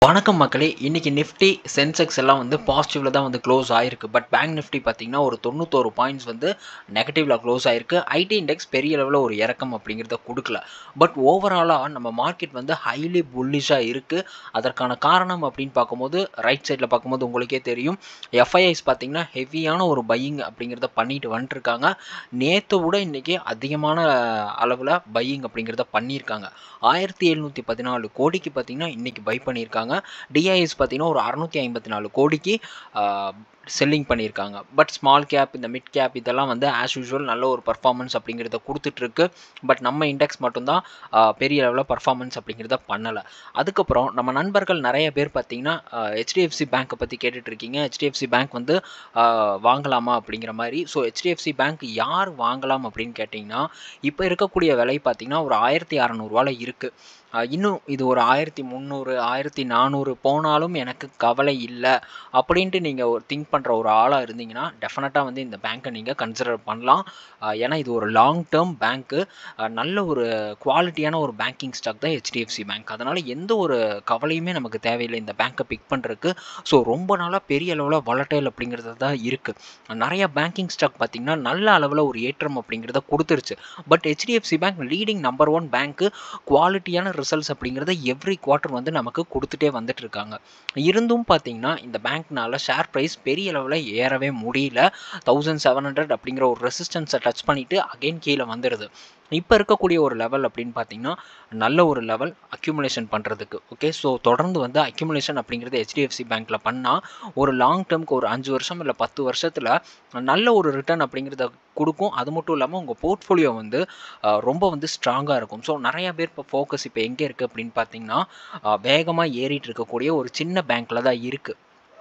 வணக்கம் மக்களே இன்னைக்கு நிஃப்டி சென்செக்ஸ் எல்லாம் வந்து பாசிட்டிவ்ல தான் வந்து க்ளோஸ் ஆயிருக்கு பட் பேங்க் நிஃப்டி பார்த்தீங்கன்னா ஒரு தொண்ணூத்தோரு பாயிண்ட்ஸ் வந்து நெகட்டிவ்ல க்ளோஸ் ஆயிருக்கு ஐடி இண்டெக்ஸ் பெரிய லெவலில் ஒரு இறக்கம் அப்படிங்கிறத கொடுக்கல பட் ஓவராலாக நம்ம மார்க்கெட் வந்து ஹைலி புல்லிஷாக இருக்குது அதற்கான காரணம் அப்படின்னு பார்க்கும்போது ரைட் சைடில் பார்க்கும்போது உங்களுக்கே தெரியும் எஃப்ஐஐஸ் பார்த்தீங்கன்னா ஹெவியான ஒரு பையிங் அப்படிங்கிறத பண்ணிட்டு வந்துட்டுருக்காங்க நேற்று விட இன்றைக்கி அதிகமான அளவில் பையிங் அப்படிங்கிறத பண்ணியிருக்காங்க ஆயிரத்தி எழுநூற்றி பதினாலு கோடிக்கு பார்த்தீங்கன்னா இன்றைக்கி பை பண்ணியிருக்காங்க டிஐஎஸ் பார்த்தீங்கன்னா ஒரு அறநூற்றி ஐம்பத்தி நாலு கோடிக்கு செல்லிங் பண்ணியிருக்காங்க பட் ஸ்மால் கேப் இந்த மிட் கேப் இதெல்லாம் வந்து ஆஸ் யூஷுவல் நல்ல ஒரு பர்ஃபார்மன்ஸ் அப்படிங்கிறத கொடுத்துட்ருக்கு பட் நம்ம இண்டெக்ஸ் மட்டும்தான் ஆஹ், பெரிய லெவலில் பர்ஃபார்மன்ஸ் அப்படிங்கிறத பண்ணலை அதுக்கப்புறம் நம்ம நண்பர்கள் நிறைய பேர் பார்த்தீங்கன்னா ஹெச்டிஎஃப்சி பேங்க்கை பற்றி கேட்டுட்டு இருக்கீங்க ஹெச்டிஎஃப்சி பேங்க் வந்து ஆஹ், வாங்கலாமா அப்படிங்கிற மாதிரி ஸோ ஹெச்டிஎஃப்சி பேங்க் யார் வாங்கலாம் அப்படின்னு கேட்டிங்கன்னா இப்போ இருக்கக்கூடிய விலை பார்த்தீங்கன்னா ஒரு ஆயிரத்தி அறநூறுவால இருக்குது இன்னும் இது ஒரு ஆயிரத்தி முந்நூறு ஆயிரத்தி நானூறு போனாலும் எனக்கு கவலை இல்லை அப்படின்ட்டு நீங்கள் ஒரு திங்க் பண்ணுற ஒரு ஆளாக இருந்தீங்கன்னா டெஃபினட்டாக வந்து இந்த பேங்க்கை நீங்கள் கன்சிடர் பண்ணலாம் ஆஹ் ஏன்னா இது ஒரு லாங் டேர்ம் பேங்க்கு நல்ல ஒரு குவாலிட்டியான ஒரு பேங்கிங் ஸ்டாக் தான் ஹெச்டிஎஃப்சி பேங்க் அதனால் எந்த ஒரு கவலையுமே நமக்கு தேவையில்லை இந்த பேங்க்கை பிக் பண்ணுறதுக்கு ஸோ ரொம்ப நாளாக பெரிய அளவில் வளட்டைல் அப்படிங்கிறது தான் இருக்குது நிறைய பேங்கிங் ஸ்டாக் பார்த்திங்கன்னா நல்ல அளவில் ஒரு ஏற்றம் அப்படிங்கிறத கொடுத்துருச்சு but HDFC bank leading number one பேங்க்கு குவாலிட்டியான ரிசல்ட்ஸ் அப்படிங்கிறத எவ்ரி குவார்ட்டர் வந்து நமக்கு கொடுத்துட்டே வந்துட்டு இருக்காங்க இருந்தும் பார்த்தீங்கன்னா இந்த பேங்க்னால ஷேர் ப்ரைஸ் பெரிய அளவில் ஏறவே முடியல தௌசண்ட் செவன் ஹண்ட்ரட் அப்படிங்கிற ஒரு ரெசிஸ்டன்ஸை டச் பண்ணிவிட்டு அகைன் கீழே வந்துடுது இப்போ இருக்கக்கூடிய ஒரு லெவல் அப்படின்னு பார்த்தீங்கன்னா நல்ல ஒரு லெவல் அக்யூமுலேஷன் பண்ணுறதுக்கு ஓகே ஸோ தொடர்ந்து வந்து அக்யூமுலேஷன் அப்படிங்கிறது ஹெச்டிஎஃப்சி பேங்க்கில் பண்ணால் ஒரு லாங் டேர்ம்க்கு ஒரு அஞ்சு வருஷம் இல்லை பத்து வருஷத்தில் நல்ல ஒரு ரிட்டர்ன் அப்படிங்கிறத கொடுக்கும் அது மட்டும் இல்லாமல் உங்கள் போர்ட்ஃபோலியோ வந்து அஹ், ரொம்ப வந்து ஸ்ட்ராங்காக இருக்கும் ஸோ நிறைய பேர் இப்போ ஃபோக்கஸ் இப்போ எங்கே இருக்குது அப்படின்னு பார்த்தீங்கன்னா வேகமாக ஏறிட்டு இருக்கக்கூடிய ஒரு சின்ன பேங்க்கில் தான் இருக்குது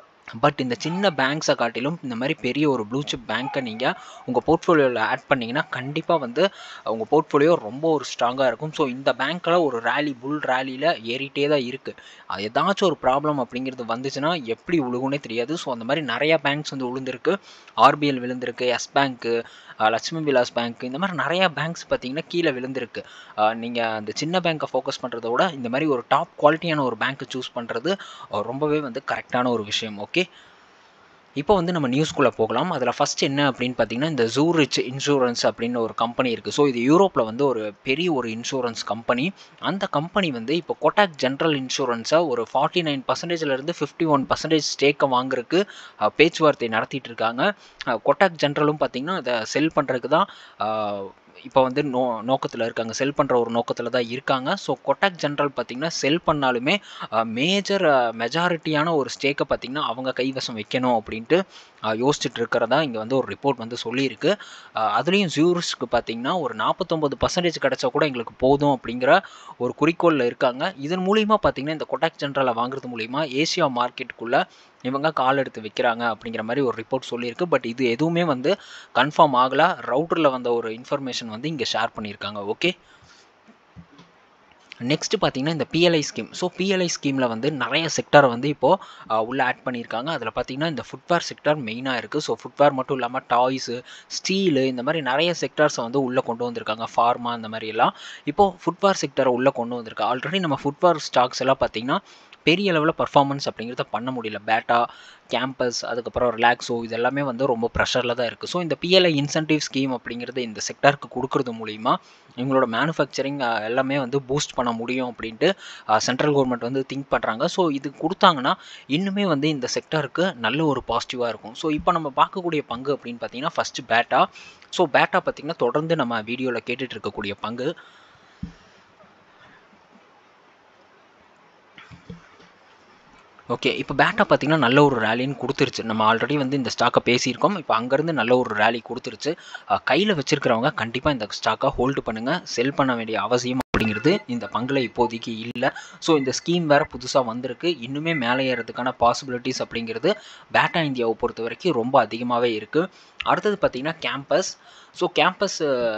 பட் இந்த சின்ன பேங்க்ஸை காட்டிலும் இந்த மாதிரி பெரிய ஒரு ப்ளூ சிப் பேங்க்கை நீங்கள் உங்கள் போர்ட்ஃபோலியோவில் ஆட் பண்ணிங்கன்னா கண்டிப்பாக வந்து உங்கள் போர்ட்ஃபோலியோ ரொம்ப ஒரு ஸ்ட்ராங்காக இருக்கும் ஸோ இந்த பேங்க்கில் ஒரு ரேலி புல் ரேலியில் ஏறிட்டே தான் இருக்குது அது ஏதாச்சும் ஒரு ப்ராப்ளம் அப்படிங்கிறது வந்துச்சுன்னா எப்படி விழுகுனே தெரியாது ஸோ அந்த மாதிரி நிறையா பேங்க்ஸ் வந்து விழுந்திருக்கு ஆர்பிஎல் விழுந்திருக்கு Yes bank Lakshmi Vilas bank இந்த மாதிரி நிறையா பேங்க்ஸ் பார்த்தீங்கன்னா கீழே விழுந்திருக்கு நீங்கள் அந்த சின்ன பேங்க்கை ஃபோக்கஸ் பண்ணுறத விட இந்த மாதிரி ஒரு டாப் குவாலிட்டியான ஒரு பேங்க்கை சூஸ் பண்ணுறது ரொம்பவே வந்து கரெக்டான ஒரு விஷயம் ஓகே இப்போ வந்து நம்ம நியூஸ்குள்ளே போகலாம் அதில் ஃபஸ்ட் என்ன அப்படின்னு பார்த்தீங்கன்னா இந்த ஜூரிச் இன்சூரன்ஸ் அப்படின்னு ஒரு கம்பெனி இருக்குது ஸோ இது யூரோப்பில் வந்து ஒரு பெரிய ஒரு இன்சூரன்ஸ் கம்பெனி அந்த கம்பெனி வந்து இப்போ கொட்டாக் ஜென்ரல் இன்சூரன்ஸை ஒரு ஃபார்ட்டி நைன் பர்சன்டேஜ்லேருந்து ஃபிஃப்டி ஒன் பர்சன்டேஜ் ஸ்டேக்கை வாங்குறதுக்கு அஹ், பேச்சுவார்த்தை நடத்திட்டு இருக்காங்க அஹ், கொட்டாக் ஜென்ரலும் பார்த்தீங்கன்னா அதை செல் பண்ணுறதுக்கு தான் அஹ், இப்போ வந்து நோ நோக்கத்தில் இருக்காங்க செல் பண்ணுற ஒரு நோக்கத்தில் தான் இருக்காங்க ஸோ கொட்டாக் ஜென்ரல் பார்த்திங்கன்னா செல் பண்ணாலுமே மேஜர் மெஜாரிட்டியான ஒரு ஸ்டேக்கை பார்த்திங்கன்னா அவங்க கைவசம் வைக்கணும் அப்படின்ட்டு அஹ், யோசிச்சுட்டு இருக்கிறதா இங்கே வந்து ஒரு ரிப்போர்ட் வந்து சொல்லியிருக்கு அஹ், அதுலேயும் ஜூரிஸ்க்கு பார்த்திங்கன்னா ஒரு நாற்பத்தொம்பது பர்சன்டேஜ் கிடச்சா கூட எங்களுக்கு போதும் அப்படிங்கிற ஒரு குறிக்கோளில் இருக்காங்க இதன் மூலிமா பார்த்திங்கன்னா இந்த கொட்டாக் ஜென்ரலை வாங்குறது மூலிமா ஏசியா மார்க்கெட்டுக்குள்ளே இவங்க கால் எடுத்து வைக்கிறாங்க அப்படிங்கிற மாதிரி ஒரு ரிப்போர்ட் சொல்லியிருக்கு பட் இது எதுவுமே வந்து கன்ஃபார்ம் ஆகல ரவுட்டரில் வந்த ஒரு இன்ஃபர்மேஷன் வந்து இங்கே ஷேர் பண்ணியிருக்காங்க ஓகே நெக்ஸ்ட் பார்த்தீங்கன்னா இந்த பிஎல்ஐ ஸ்கீம் ஸோ பிஎல்ஐ ஸ்கீமில் வந்து நிறைய செக்டரை வந்து இப்போது உள்ளே ஆட் பண்ணியிருக்காங்க அதில் பார்த்தீங்கன்னா இந்த ஃபுட்வேர் செக்டர் மெயினாக இருக்குது ஸோ ஃபுட்வேர் மட்டும் இல்லாமல் டாய்ஸு ஸ்டீலு இந்த மாதிரி நிறைய செக்டர்ஸை வந்து உள்ளே கொண்டு வந்திருக்காங்க ஃபார்மா இந்த மாதிரி எல்லாம் இப்போது ஃபுட்வேர் செக்டரை உள்ளே கொண்டு வந்திருக்கு ஆல்ரெடி நம்ம ஃபுட்வேர் ஸ்டாக்ஸ் எல்லாம் பார்த்தீங்கன்னா பெரிய லெவலில் பர்ஃபார்மன்ஸ் அப்படிங்கிறத பண்ண முடியல பேட்டா கேம்பஸ் அதுக்கப்புறம் ரிலாக்ஸோ இது எல்லாமே வந்து ரொம்ப ப்ரெஷரில் தான் இருக்குது ஸோ இந்த பிஎல்ஐ இன்சென்டிவ் ஸ்கீம் அப்படிங்கிறது இந்த செக்டருக்கு கொடுக்கறது மூலிமா இவங்களோட மேனுஃபேக்சரிங் எல்லாமே வந்து பூஸ்ட் பண்ண முடியும் அப்படின்ட்டு சென்ட்ரல் கவர்மெண்ட் வந்து திங்க் பண்ணுறாங்க ஸோ இது கொடுத்தாங்கன்னா இன்னுமே வந்து இந்த செக்டருக்கு நல்ல ஒரு பாசிட்டிவாக இருக்கும் ஸோ இப்போ நம்ம பார்க்கக்கூடிய பங்கு அப்படின்னு பார்த்தீங்கன்னா ஃபஸ்ட்டு பேட்டா ஸோ பேட்டா பார்த்திங்கன்னா தொடர்ந்து நம்ம வீடியோவில் கேட்டுட்டு இருக்கக்கூடிய பங்கு ஓகே இப்போ பேட்டா பார்த்தீங்கன்னா நல்ல ஒரு ரேலின்னு கொடுத்துருச்சு நம்ம ஆல்ரெடி வந்து இந்த ஸ்டாக்கை பேசியிருக்கோம் இப்போ அங்கேருந்து நல்ல ஒரு ரேலி கொடுத்துருச்சு கையில் வச்சிருக்கிறவங்க கண்டிப்பாக இந்த ஸ்டாக்கை ஹோல்டு பண்ணுங்கள் செல் பண்ண வேண்டிய அவசியம் அப்படிங்கிறது இந்த பங்கில் இப்போதைக்கு இல்லை ஸோ இந்த ஸ்கீம் வேறு புதுசாக வந்திருக்கு இன்னுமே மேலே ஏறதுக்கான பாசிபிலிட்டிஸ் அப்படிங்கிறது பேட்டா இந்தியாவை பொறுத்த வரைக்கும் ரொம்ப அதிகமாகவே இருக்குது அடுத்தது பார்த்திங்கன்னா கேம்பஸ் ஸோ கேம்பஸ்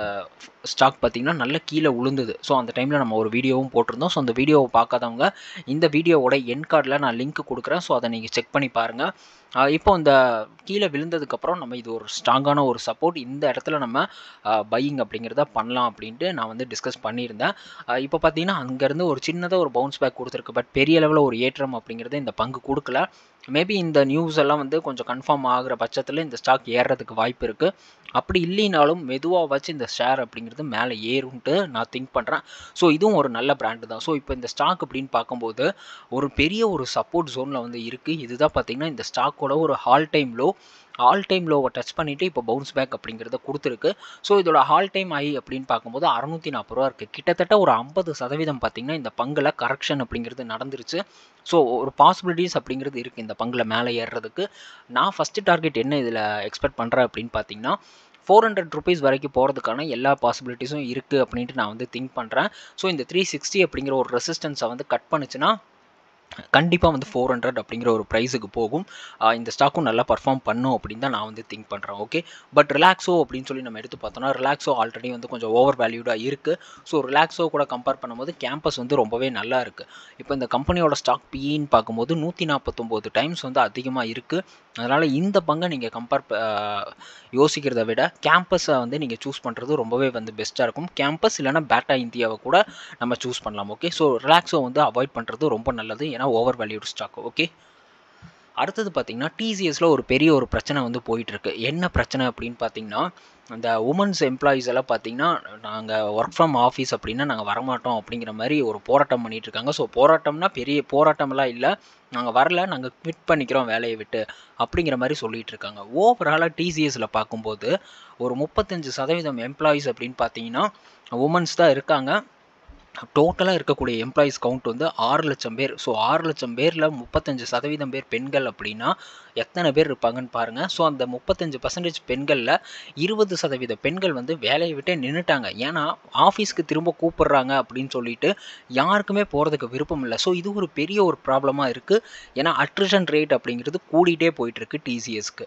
ஸ்டாக் பார்த்திங்கன்னா நல்ல கீழே உளுந்தது ஸோ அந்த டைமில் நம்ம ஒரு வீடியோவும் போட்டிருந்தோம் ஸோ அந்த வீடியோவை பார்க்காதவங்க இந்த வீடியோவோட என் கார்டில் நான் லிங்க் கொடுக்குறேன் ஸோ அதை நீங்கள் செக் பண்ணி பாருங்கள் இப்போ இந்த கீழே விழுந்ததுக்கப்புறம் நம்ம இது ஒரு ஸ்ட்ராங்கான ஒரு சப்போர்ட் இந்த இடத்துல நம்ம பையிங் அப்படிங்கிறத பண்ணலாம் அப்படின்ட்டு நான் வந்து டிஸ்கஸ் பண்ணியிருந்தேன் இப்போ பார்த்தீங்கன்னா அங்கேருந்து ஒரு சின்னதாக ஒரு பவுன்ஸ் பேக் கொடுத்துருக்கு பட் பெரிய லெவலில் ஒரு ஏற்றம் அப்படிங்கிறது இந்த பங்கு கொடுக்கல மேபி இந்த நியூஸ் எல்லாம் வந்து கொஞ்சம் கன்ஃபார்ம் ஆகிற பட்சத்தில் இந்த ஸ்டாக் ஏறுறதுக்கு வாய்ப்பு இருக்குது அப்படி இல்லைனாலும் மெதுவாக வச்சு இந்த ஷேர் அப்படிங்கிறது மேலே ஏறும்ட்டு நான் திங்க் பண்ணுறேன் ஸோ இதுவும் ஒரு நல்ல பிராண்டு தான் ஸோ இப்போ இந்த ஸ்டாக் அப்படின்னு பார்க்கும்போது ஒரு பெரிய ஒரு சப்போர்ட் ஜோனில் வந்து இருக்குது இதுதான் பார்த்திங்கன்னா இந்த ஸ்டாக்கோட ஒரு all time low all time லோவை டச் பண்ணிவிட்டு இப்போ பவுன்ஸ் பேக் அப்படிங்கிறத கொடுத்துருக்கு ஸோ இதோட ஆல் டைம் ஐ அப்படின்னு பார்க்கும்போது அறநூற்றி நாற்பது ரூபா இருக்குது கிட்டத்தட்ட ஒரு ஐம்பது சதவீதம் பார்த்திங்கன்னா இந்த பங்கில் கரெக்ஷன் அப்படிங்கிறது நடந்துருச்சு ஸோ ஒரு பாசிபிலிட்டிஸ் அப்படிங்கிறது இருக்குது இந்த பங்கில் மேலே ஏறுறதுக்கு நான் ஃபஸ்ட்டு டார்கெட் என்ன இதில் எக்ஸ்பெக்ட் பண்ணுறேன் அப்படின்னு பார்த்தீங்கன்னா ஃபோர் ஹண்ட்ரட் ருபீஸ் வரைக்கும் போகிறதுக்கான எல்லா பாசிபிலிட்டிஸும் இருக்குது அப்படின்ட்டு நான் வந்து திங்க் பண்ணுறேன் ஸோ இந்த த்ரீ சிக்ஸ்டி அப்படிங்கிற ஒரு ரெசிஸ்டன்ஸை வந்து கட் பண்ணுச்சுன்னா கண்டிப்பாக வந்து ஃபோர் ஹண்ட்ரட் அப்படிங்கிற ஒரு ப்ரைஸுக்கு போகும் இந்த ஸ்டாக்கும் நல்லா பர்ஃபார்ம் பண்ணும் அப்படின்னு தான் நான் வந்து திங்க் பண்ணுறேன் ஓகே பட் ரிலாக்ஸோ அப்படின்னு சொல்லி நம்ம எடுத்து பார்த்தோம்னா ரிலாக்ஸோ ஆல்ரெடி வந்து கொஞ்சம் ஓவர் வேல்யூடாக இருக்குது ஸோ ரிலாக்ஸோ கூட கம்பேர் பண்ணும்போது கேம்பஸ் வந்து ரொம்பவே நல்லா இருக்குது இப்போ இந்த கம்பெனியோட ஸ்டாக் பிஇன்னு பார்க்கும்போது நூற்றி நாற்பத்தொம்போது டைம்ஸ் வந்து அதிகமாக இருக்குது அதனால் இந்த பங்கை நீங்கள் கம்பேர் யோசிக்கிறத விட கேம்பஸை வந்து நீங்கள் சூஸ் பண்ணுறது ரொம்பவே வந்து பெஸ்ட்டாக இருக்கும் கேம்பஸ் இல்லைனா பேட்டா இந்தியாவை கூட நம்ம சூஸ் பண்ணலாம் ஓகே ஸோ ரிலாக்ஸோ வந்து அவாய்ட் பண்ணுறது ரொம்ப நல்லது ஏன்னா ஓவர் வேல்யூடு ஸ்டாக் ஓகே அடுத்தது பார்த்திங்கன்னா டிசிஎஸில் ஒரு பெரிய ஒரு பிரச்சனை வந்து போயிட்டுருக்கு என்ன பிரச்சனை அப்படின்னு பார்த்தீங்கன்னா இந்த உமன்ஸ் எம்ப்ளாயீஸ் எல்லாம் பார்த்தீங்கன்னா நாங்கள் ஒர்க் ஃப்ரம் ஆஃபீஸ் அப்படின்னா நாங்கள் வரமாட்டோம் அப்படிங்கிற மாதிரி ஒரு போராட்டம் பண்ணிகிட்டு இருக்காங்க ஸோ போராட்டம்னா பெரிய போராட்டம்லாம் இல்லை நாங்கள் வரல நாங்கள் குவிட் பண்ணிக்கிறோம் வேலையை விட்டு அப்படிங்கிற மாதிரி சொல்லிகிட்டு இருக்காங்க ஓவராலாக டிசிஎஸில் பார்க்கும்போது ஒரு முப்பத்தஞ்சு சதவீதம் எம்ப்ளாயீஸ் அப்படின்னு பார்த்தீங்கன்னா உமன்ஸ் தான் இருக்காங்க டோட்டலாக இருக்கக்கூடிய எம்ப்ளாயீஸ் கவுண்ட் வந்து ஆறு லட்சம் பேர் ஸோ ஆறு லட்சம் பேரில் முப்பத்தஞ்சு சதவீதம் பேர் பெண்கள் அப்படின்னா எத்தனை பேர் இருப்பாங்கன்னு பாருங்கள் ஸோ அந்த முப்பத்தஞ்சு பர்சன்டேஜ் பெண்களில் இருபது சதவீத பெண்கள் வந்து வேலையை விட்டே நின்றுட்டாங்க ஏன்னா ஆஃபீஸ்க்கு திரும்ப கூப்பிடுறாங்க அப்படின்னு சொல்லிட்டு யாருக்குமே போகிறதுக்கு விருப்பம் இல்லை ஸோ இது ஒரு பெரிய ஒரு ப்ராப்ளமாக இருக்குது ஏன்னா அட்ரிஷன் ரேட் அப்படிங்கிறது கூடிட்டே போயிட்டுருக்கு டிசிஎஸ்க்கு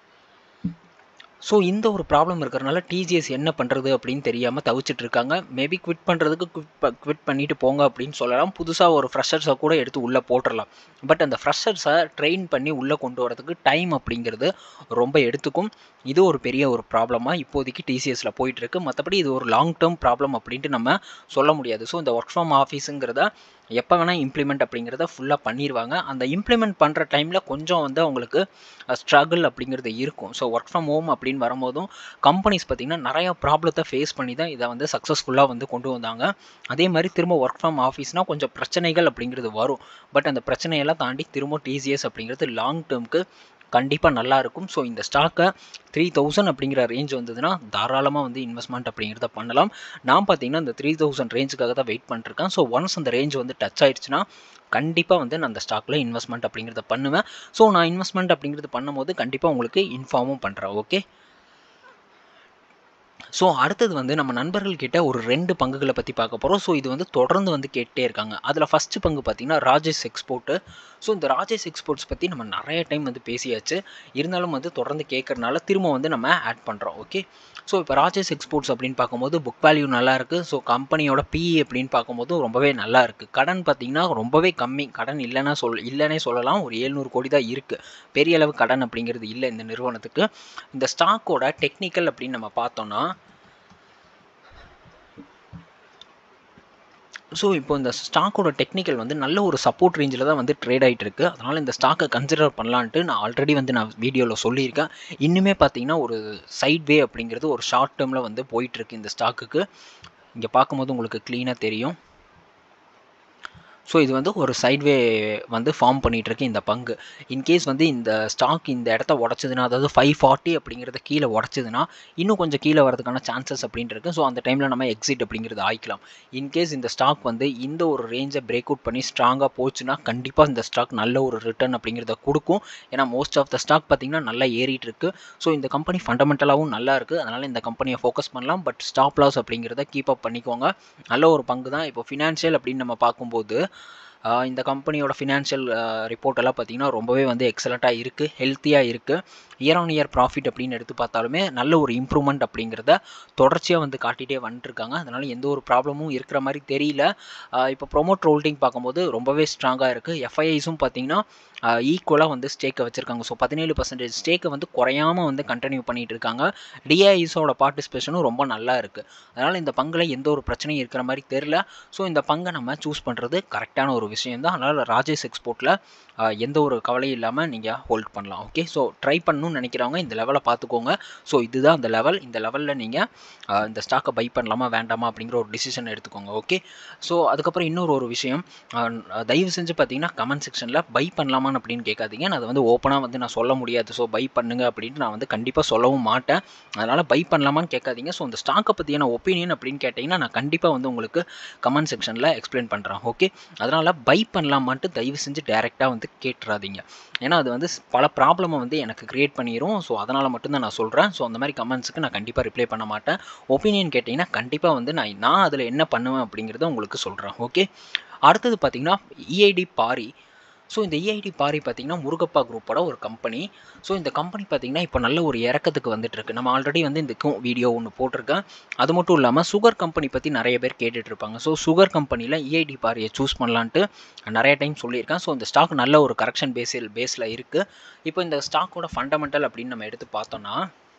ஸோ இந்த ஒரு ப்ராப்ளம் இருக்கிறனால டிஜிஎஸ் என்ன பண்ணுறது அப்படின்னு தெரியாமல் தவிச்சிட்டு இருக்காங்க மேபி குவிட் பண்ணுறதுக்கு குவிட் குவிட் பண்ணிட்டு போங்க அப்படின்னு சொல்லலாம் புதுசாக ஒரு ஃப்ரெஷர்ஸை கூட எடுத்து உள்ளே போட்டுடலாம் பட் அந்த ஃப்ரெஷர்ஸை ட்ரெயின் பண்ணி உள்ளே கொண்டு வரதுக்கு டைம் அப்படிங்கிறது ரொம்ப எடுத்துக்கும் இது ஒரு பெரிய ஒரு ப்ராப்ளமாக இப்போதைக்கு டிசிஎஸில் போயிட்டுருக்கு மற்றபடி இது ஒரு லாங் டேர்ம் ப்ராப்ளம் அப்படின்ட்டு நம்ம சொல்ல முடியாது ஸோ இந்த ஒர்க் ஃப்ரம் ஆஃபீஸுங்கிறத எப்போ வேணால் இம்ப்ளிமெண்ட் அப்படிங்கிறத ஃபுல்லாக பண்ணிடுவாங்க அந்த இம்ப்ளிமெண்ட் பண்ணுற டைமில் கொஞ்சம் வந்து அவங்களுக்கு ஸ்ட்ரகிள் அப்படிங்கிறது இருக்கும் ஸோ ஒர்க் ஃப்ரம் ஹோம் அப்படின்னு வரும்போதும் கம்பெனிஸ் பார்த்திங்கன்னா நிறையா ப்ராப்ளத்தை ஃபேஸ் பண்ணி தான் இதை வந்து சக்ஸஸ்ஃபுல்லாக வந்து கொண்டு வந்தாங்க அதே மாதிரி திரும்ப ஒர்க் ஃப்ரம் ஆஃபீஸ்னால் கொஞ்சம் பிரச்சனைகள் அப்படிங்கிறது வரும் பட் அந்த பிரச்சனையெல்லாம் தாண்டி திரும்ப டிசிஎஸ் அப்படிங்கிறது லாங் டேர்முக்கு கண்டிப்பாக நல்லா இருக்கும் ஸோ இந்த ஸ்டாக்கை த்ரீ தௌசண்ட் அப்படிங்கிற ரேஞ்ச் வந்ததுன்னா தாராளமாக வந்து இன்வெஸ்ட்மெண்ட் அப்படிங்கிறத பண்ணலாம் நான் பார்த்தீங்கன்னா இந்த த்ரீ தௌசண்ட் ரேஞ்சுக்காக தான் வெயிட் பண்ணிருக்கேன் ஸோ ஒன்ஸ் அந்த ரேஞ்ச் வந்து டச் ஆயிடுச்சுன்னா கண்டிப்பாக வந்து நான் அந்த ஸ்டாக்கில் இன்வெஸ்ட்மெண்ட் அப்படிங்கிறத பண்ணுவேன் ஸோ நான் இன்வெஸ்ட்மெண்ட் அப்படிங்கிறது பண்ணும்போது கண்டிப்பாக உங்களுக்கு இன்ஃபார்மும் பண்ணுறேன் ஓகே ஸோ அடுத்தது வந்து நம்ம நண்பர்கள்கிட்ட ஒரு ரெண்டு பங்குகளை பற்றி பார்க்க போகிறோம் ஸோ இது வந்து தொடர்ந்து வந்து கேட்டே இருக்காங்க அதில் ஃபஸ்ட்டு பங்கு பார்த்திங்கன்னா ராஜேஷ் எக்ஸ்போர்ட்டு ஸோ இந்த ராஜேஷ் எக்ஸ்போர்ட்ஸ் பற்றி நம்ம நிறைய டைம் வந்து பேசியாச்சு இருந்தாலும் வந்து தொடர்ந்து கேட்குறனால திரும்ப வந்து நம்ம ஆட் பண்ணுறோம் ஓகே ஸோ இப்போ ராஜேஷ் எக்ஸ்போர்ட்ஸ் அப்படின்னு பார்க்கும்போது புக் வேல்யூ நல்லா இருக்குது ஸோ கம்பெனியோட பிஇ அப்படின்னு பார்க்கும்போது ரொம்பவே நல்லா இருக்குது கடன் பார்த்திங்கன்னா ரொம்பவே கம்மி கடன் இல்லைன்னா சொல் இல்லைன்னே சொல்லலாம் ஒரு ஏழ்நூறு கோடி தான் இருக்குது பெரிய அளவு கடன் அப்படிங்கிறது இல்லை இந்த நிறுவனத்துக்கு இந்த ஸ்டாக்கோட டெக்னிக்கல் அப்படின்னு நம்ம பார்த்தோன்னா ஸோ இப்போ இந்த ஸ்டாக்கோட டெக்னிக்கல் வந்து நல்ல ஒரு சப்போர்ட் ரேஞ்சில் தான் வந்து ட்ரேட் ஆகிட்டு இருக்குது அதனால் இந்த ஸ்டாக்கை கன்சிடர் பண்ணலான்ட்டு நான் ஆல்ரெடி வந்து நான் வீடியோவில் சொல்லியிருக்கேன் இன்னுமே பார்த்தீங்கன்னா ஒரு சைட் வே அப்படிங்கிறது ஒரு ஷார்ட் டேர்மில் வந்து போயிட்டுருக்கு இந்த ஸ்டாக்குக்கு இங்கே பார்க்கும்போது உங்களுக்கு க்ளீனாக தெரியும் ஸோ இது வந்து ஒரு சைட்வே வந்து ஃபார்ம் பண்ணிகிட்ருக்கு இந்த பங்கு இன்கேஸ் வந்து இந்த ஸ்டாக் இந்த இடத்த உடச்சதுன்னா அதாவது ஃபைவ் ஃபார்ட்டி அப்படிங்கிறத கீழே உடச்சதுன்னா இன்னும் கொஞ்சம் கீழே வரதுக்கான சான்சஸ் அப்படின்ட்டு இருக்குது ஸோ அந்த டைமில் நம்ம எக்ஸிட் அப்படிங்கிறது ஆயிக்கலாம் இன்கேஸ் இந்த ஸ்டாக் வந்து இந்த ஒரு ரேஞ்சை பிரேக் அவுட் பண்ணி ஸ்ட்ராங்காக போச்சுன்னா கண்டிப்பாக இந்த ஸ்டாக் நல்ல ஒரு ரிட்டர்ன் அப்படிங்கிறத கொடுக்கும் ஏன்னா மோஸ்ட் ஆஃப் த ஸ்டாக் பார்த்திங்கன்னா நல்லா ஏறிட்டு இருக்கு ஸோ இந்த கம்பெனி ஃபண்டமெண்டலாகவும் நல்லா இருக்குது அதனால் இந்த கம்பெனியை ஃபோக்கஸ் பண்ணலாம் பட் ஸ்டாப் லாஸ் அப்படிங்கிறத கீப் அப் பண்ணிக்கோங்க நல்ல ஒரு பங்கு தான் இப்போ ஃபினான்ஷியல் அப்படின்னு நம்ம பார்க்கும்போது ஆஹ் இந்த கம்பெனியோட ஃபினான்ஷியல் ரிப்போர்ட் எல்லாம் பார்த்தீங்கன்னா ரொம்பவே வந்து எக்ஸலண்ட்டாக இருக்குது ஹெல்த்தியாக இருக்குது இயர் ஆன் இயர் ப்ராஃபிட் அப்படின்னு எடுத்து பார்த்தாலுமே நல்ல ஒரு இம்ப்ரூவ்மெண்ட் அப்படிங்கிறத தொடர்ச்சியாக வந்து காட்டிகிட்டே வந்துட்டுருக்காங்க அதனால் எந்த ஒரு ப்ராப்ளமும் இருக்கிற மாதிரி தெரியல ஆஹ் இப்போ ப்ரொமோட் ஹோல்டிங் பார்க்கும்போது ரொம்பவே ஸ்ட்ராங்காக இருக்குது எஃப்ஐஐஸும் பார்த்தீங்கன்னா ஈக்குவலாக வந்து ஸ்டேக்கை வச்சுருக்காங்க ஸோ பதினேழு பர்சன்டேஜ் ஸ்டேக்கை வந்து குறையாமல் வந்து கண்டினியூ பண்ணிகிட்டு இருக்காங்க டிஐஸோட பார்ட்டிசிபேஷனும் ரொம்ப நல்லா இருக்குது அதனால் இந்த பங்கில் எந்த ஒரு பிரச்சனையும் இருக்கிற மாதிரி தெரில ஸோ இந்த பங்கை நம்ம சூஸ் பண்ணுறது கரெக்டான ஒரு விஷயம் தான் அதனால் ராஜேஷ் எக்ஸ்போர்ட்டில் எந்த ஒரு கவலையும் இல்லாமல் நீங்கள் ஹோல்ட் பண்ணலாம் ஓகே ஸோ ட்ரை பண்ணணும்னு நினைக்கிறவங்க இந்த லெவலை பார்த்துக்கோங்க ஸோ இதுதான் அந்த லெவல் இந்த லெவலில் நீங்கள் இந்த ஸ்டாக்கை பை பண்ணலாமா வேண்டாமா அப்படிங்கிற ஒரு டிசிஷன் எடுத்துக்கோங்க ஓகே ஸோ அதுக்கப்புறம் இன்னொரு ஒரு விஷயம் அஹ், தயவு செஞ்சு பார்த்தீங்கன்னா கமெண்ட் செக்ஷனில் பை பண்ணலாமான்னு அப்படின்னு கேட்காதீங்க நான் அதை வந்து ஓப்பனாக வந்து நான் சொல்ல முடியாது ஸோ பை பண்ணுங்க அப்படின்ட்டு நான் வந்து கண்டிப்பாக சொல்லவும் மாட்டேன் அதனால் பை பண்ணலாமான்னு கேட்காதீங்க ஸோ இந்த ஸ்டாக்கை பற்றியான ஒப்பீனியன் அப்படின்னு கேட்டிங்கன்னா நான் கண்டிப்பாக வந்து உங்களுக்கு கமெண்ட் செக்ஷனில் எக்ஸ்பிளைன் பண்ணுறேன் ஓகே அதனால் பை பண்ணலாமான்ட்டு தயவு செஞ்சு டேரெக்டாக வந்து கேட்டுறாதீங்க ஏன்னா அது வந்து பல ப்ராப்ளமை வந்து எனக்கு க்ரியேட் பண்ணிடும் ஸோ அதனால் மட்டும்தான் நான் சொல்கிறேன் ஸோ அந்த மாதிரி கமெண்ட்ஸுக்கு நான் கண்டிப்பாக ரிப்ளை பண்ண மாட்டேன் ஒப்பீனியன் கேட்டிங்கன்னா கண்டிப்பாக வந்து நான் நான் அதில் என்ன பண்ணுவேன் அப்படிங்கிறத உங்களுக்கு சொல்கிறேன் ஓகே அடுத்தது பார்த்தீங்கன்னா இஐடி பாரி ஸோ இந்த இஐடி பாரி பார்த்தீங்கன்னா முருகப்பா குரூப்போட ஒரு கம்பெனி ஸோ இந்த கம்பெனி பார்த்தீங்கன்னா இப்போ நல்ல ஒரு இறக்கத்துக்கு வந்துட்டு இருக்கு நம்ம ஆல்ரெடி வந்து இதுக்கும் வீடியோ ஒன்று போட்டிருக்கேன் அது மட்டும் இல்லாமல் சுகர் கம்பெனி பற்றி நிறைய பேர் கேட்டுட்டு இருப்பாங்க ஸோ சுகர் கம்பெனியில் இஐடி பாரியை சூஸ் பண்ணலான்ட்டு நிறைய டைம் சொல்லியிருக்கேன் ஸோ இந்த ஸ்டாக் நல்ல ஒரு கரெக்ஷன் பேஸில் பேஸில் இருக்குது இப்போ இந்த ஸ்டாக்கோட ஃபண்டமெண்டல் அப்படின்னு நம்ம எடுத்து பார்த்தோம்னா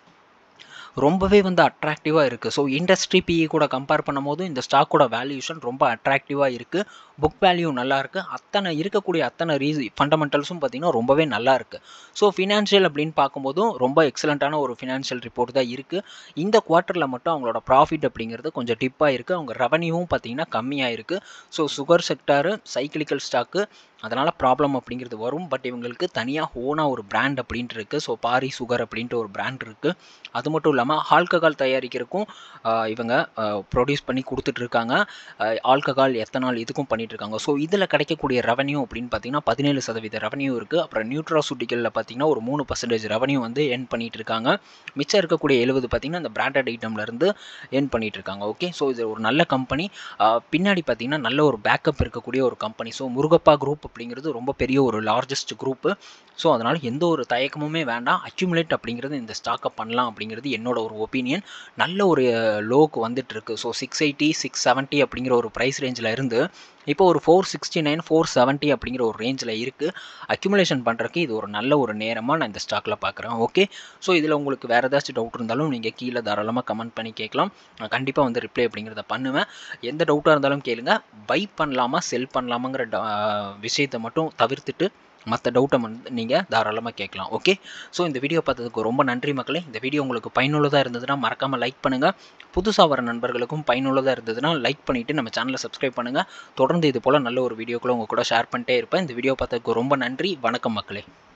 ரொம்பவே வந்து அட்ராக்டிவாக இருக்குது ஸோ இண்டஸ்ட்ரி பிஇ கூட கம்பேர் பண்ணும்போது இந்த ஸ்டாக்கோட வேல்யூஷன் ரொம்ப அட்ராக்டிவாக இருக்குது புக் வேல்யூ நல்லா இருக்குது அத்தனை இருக்கக்கூடிய அத்தனை ரீசி ஃபண்டமெண்டல்ஸும் பார்த்திங்கன்னா ரொம்பவே நல்லா இருக்குது ஸோ ஃபினான்ஷியல் அப்படின்னு பார்க்கும்போதும் ரொம்ப எக்ஸலண்ட்டான ஒரு ஃபினான்ஷியல் ரிப்போர்ட் தான் இருக்குது இந்த குவார்ட்டரில் மட்டும் அவங்களோட ப்ராஃபிட் அப்படிங்கிறது கொஞ்சம் டிப்பாக இருக்குது அவங்க ரெவன்யூவும் பார்த்திங்கன்னா கம்மியாக இருக்குது so sugar sector cyclical stock அதனால் ப்ராப்ளம் அப்படிங்கிறது வரும் பட் இவங்களுக்கு தனியாக ஓனாக ஒரு பிராண்ட் அப்படின்ட்டு இருக்குது ஸோ பாரி சுகர் அப்படின்ட்டு ஒரு பிராண்ட் இருக்குது அது மட்டும் இல்லாமல் ஆல்கஹால் தயாரிக்கிறதுக்கும் ஆஹ், இவங்க ப்ரொடியூஸ் பண்ணி கொடுத்துட்ருக்காங்க ஆல்கஹால் எத்தனால் இதுக்கும் பண்ணிட்டு இருக்காங்க ஸோ இதில் கிடைக்கக்கூடிய ரெவன்யூ அப்படின்னு பார்த்தீங்கன்னா பதினேழு சதவீத ரெவன்யூ இருக்குது அப்புறம் நியூட்ராசூட்டிக்கலில் பார்த்தீங்கன்னா ஒரு மூணு பர்சன்டேஜ் ரெவன்யூ வந்து எர்ன் பண்ணிட்டு இருக்காங்க மிச்சம் இருக்கக்கூடிய எழுபது பார்த்தீங்கன்னா இந்த பிராண்டட் ஐட்டம்லேருந்து எர்ன் பண்ணிட்டு இருக்காங்க ஓகே ஸோ இது ஒரு நல்ல கம்பெனி பின்னாடி பார்த்தீங்கன்னா நல்ல ஒரு பேக்கப் இருக்கக்கூடிய ஒரு கம்பெனி ஸோ முருகப்பா குரூப் அப்படிங்கிறது ரொம்ப பெரிய ஒரு லார்ஜஸ்ட் குரூப்பு ஸோ அதனால் எந்த ஒரு தயக்கமுமே வேண்டாம் அக்யூமுலேட் அப்படிங்கிறது இந்த ஸ்டாக்கை பண்ணலாம் அப்படிங்கிறது என்னோட ஒரு ஒப்பீனியன் நல்ல ஒரு லோக்கு வந்துட்டு இருக்கு so six eighty six seventy அப்படிங்கிற ஒரு ப்ரைஸ் ரேஞ்சில் இருந்து இப்போ ஒரு four sixty nine four seventy அப்படிங்கிற ஒரு ரேஞ்சில் இருக்குது அக்யூமுலேஷன் பண்ணுறதுக்கு இது ஒரு நல்ல ஒரு நேரமாக நான் இந்த ஸ்டாக்கில் பார்க்குறேன் ஓகே ஸோ இதில் உங்களுக்கு வேறு ஏதாச்சும் டவுட் இருந்தாலும் நீங்கள் கீழே தாராளமாக கமெண்ட் பண்ணி கேட்கலாம் நான் கண்டிப்பாக வந்து ரிப்ளை அப்படிங்கிறத பண்ணுவேன் எந்த டவுட்டாக இருந்தாலும் கேளுங்க பை பண்ணலாமா செல் பண்ணலாமாங்கிற ட- விஷயத்தை மட்டும் தவிர்த்துட்டு மற்ற டவுட்டை வந்து நீங்கள் தாராளமாக கேட்கலாம் ஓகே ஸோ இந்த வீடியோ பார்த்ததுக்கு ரொம்ப நன்றி மக்களே இந்த வீடியோ உங்களுக்கு பயனுள்ளதாக இருந்ததுன்னா மறக்காமல் லைக் பண்ணுங்கள் புதுசாக வர நண்பர்களுக்கும் பயனுள்ளதாக இருந்ததுன்னா லைக் பண்ணிவிட்டு நம்ம சேனலை சப்ஸ்கிரைப் பண்ணுங்கள் தொடர்ந்து இது போல் நல்ல ஒரு வீடியோக்குள்ள உங்கள் கூட ஷேர் பண்ணிட்டே இருப்பேன் இந்த வீடியோ பார்த்ததுக்கு ரொம்ப நன்றி வணக்கம் மக்களே